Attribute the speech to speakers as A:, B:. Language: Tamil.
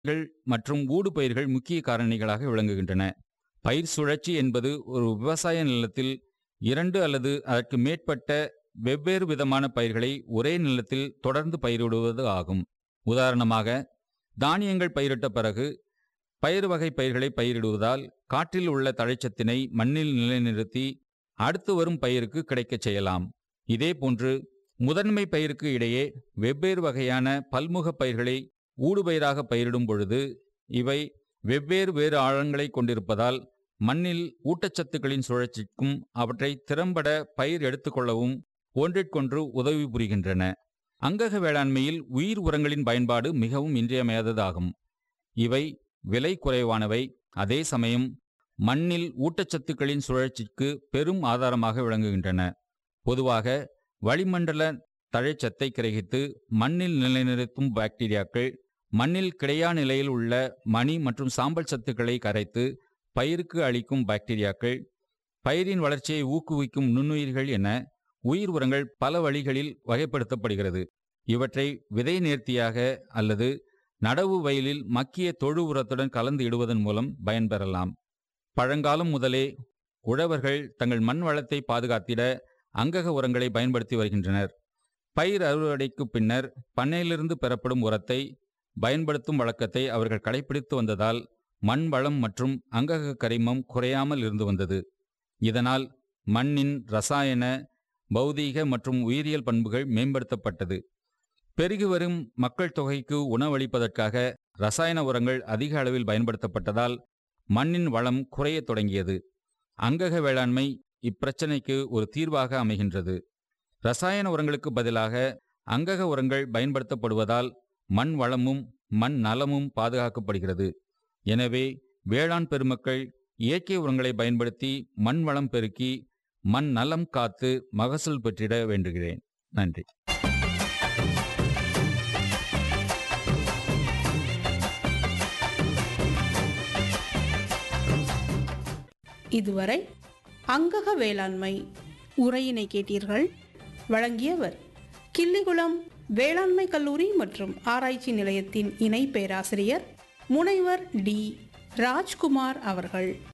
A: கள் மற்றும் ஊடுபயிர்கள் முக்கிய காரணிகளாக விளங்குகின்றன பயிர் சுழற்சி என்பது ஒரு விவசாய நிலத்தில் இரண்டு அல்லது அதற்கு மேற்பட்ட வெவ்வேறு விதமான பயிர்களை ஒரே நிலத்தில் தொடர்ந்து பயிரிடுவது ஆகும் உதாரணமாக தானியங்கள் பயிரிட்ட பிறகு பயிர் வகை பயிர்களை பயிரிடுவதால் காற்றில் உள்ள தழைச்சத்தினை மண்ணில் நிலைநிறுத்தி அடுத்து வரும் பயிருக்கு கிடைக்கச் செய்யலாம் இதேபோன்று முதன்மை பயிருக்கு இடையே வெவ்வேறு வகையான பல்முக பயிர்களை ஊடுபயிராக பயிரிடும் பொழுது இவை வெவ்வேறு வேறு ஆழங்களை கொண்டிருப்பதால் மண்ணில் ஊட்டச்சத்துக்களின் சுழற்சிக்கும் அவற்றை திறம்பட பயிர் எடுத்துக்கொள்ளவும் ஒன்றிற்கொன்று உதவி புரிகின்றன அங்கக வேளாண்மையில் உயிர் உரங்களின் பயன்பாடு மிகவும் இன்றியமையாததாகும் இவை விலை குறைவானவை அதே சமயம் மண்ணில் ஊட்டச்சத்துக்களின் சுழற்சிக்கு பெரும் ஆதாரமாக விளங்குகின்றன பொதுவாக வளிமண்டல தழைச்சத்தை கிரகித்து மண்ணில் நிலைநிறுத்தும் பாக்டீரியாக்கள் மண்ணில் கிடையா நிலையில் உள்ள மணி மற்றும் சாம்பல் சத்துக்களை கரைத்து பயிருக்கு அளிக்கும் பாக்டீரியாக்கள் பயிரின் வளர்ச்சியை ஊக்குவிக்கும் நுண்ணுயிர்கள் என உயிர் உரங்கள் பல வழிகளில் வகைப்படுத்தப்படுகிறது இவற்றை விதை நேர்த்தியாக அல்லது நடவு வயலில் மக்கிய தொழு உரத்துடன் கலந்து இடுவதன் மூலம் பயன்பெறலாம் பழங்காலம் முதலே உழவர்கள் தங்கள் மண் வளத்தை பாதுகாத்திட அங்கக உரங்களை பயன்படுத்தி வருகின்றனர் பயிர் அறுவடைக்கு பின்னர் பண்ணையிலிருந்து பெறப்படும் உரத்தை பயன்படுத்தும் வழக்கத்தை அவர்கள் கடைபிடித்து வந்ததால் மண் வளம் மற்றும் அங்கக கரிமம் குறையாமல் இருந்து வந்தது இதனால் மண்ணின் ரசாயன பௌதீக மற்றும் உயிரியல் பண்புகள் மேம்படுத்தப்பட்டது பெருகி வரும் மக்கள் தொகைக்கு உணவளிப்பதற்காக ரசாயன உரங்கள் அதிக அளவில் பயன்படுத்தப்பட்டதால் மண்ணின் வளம் குறையத் தொடங்கியது அங்கக வேளாண்மை இப்பிரச்சனைக்கு ஒரு தீர்வாக அமைகின்றது ரசாயன உரங்களுக்கு பதிலாக அங்கக உரங்கள் பயன்படுத்தப்படுவதால் மண் வளமும் மண் நலமும் பாதுகாக்கப்படுகிறது எனவே வேளாண் பெருமக்கள் இயற்கை உரங்களை பயன்படுத்தி மண் வளம் பெருக்கி மண் நலம் காத்து மகசூல் பெற்றிட வேண்டுகிறேன் நன்றி
B: இதுவரை அங்கக வேளாண்மை உரையினை கேட்டீர்கள் வழங்கியவர் கிள்ளிகுளம் வேளாண்மை கல்லூரி மற்றும் ஆராய்ச்சி நிலையத்தின் இணை பேராசிரியர் முனைவர் டி ராஜ்குமார் அவர்கள்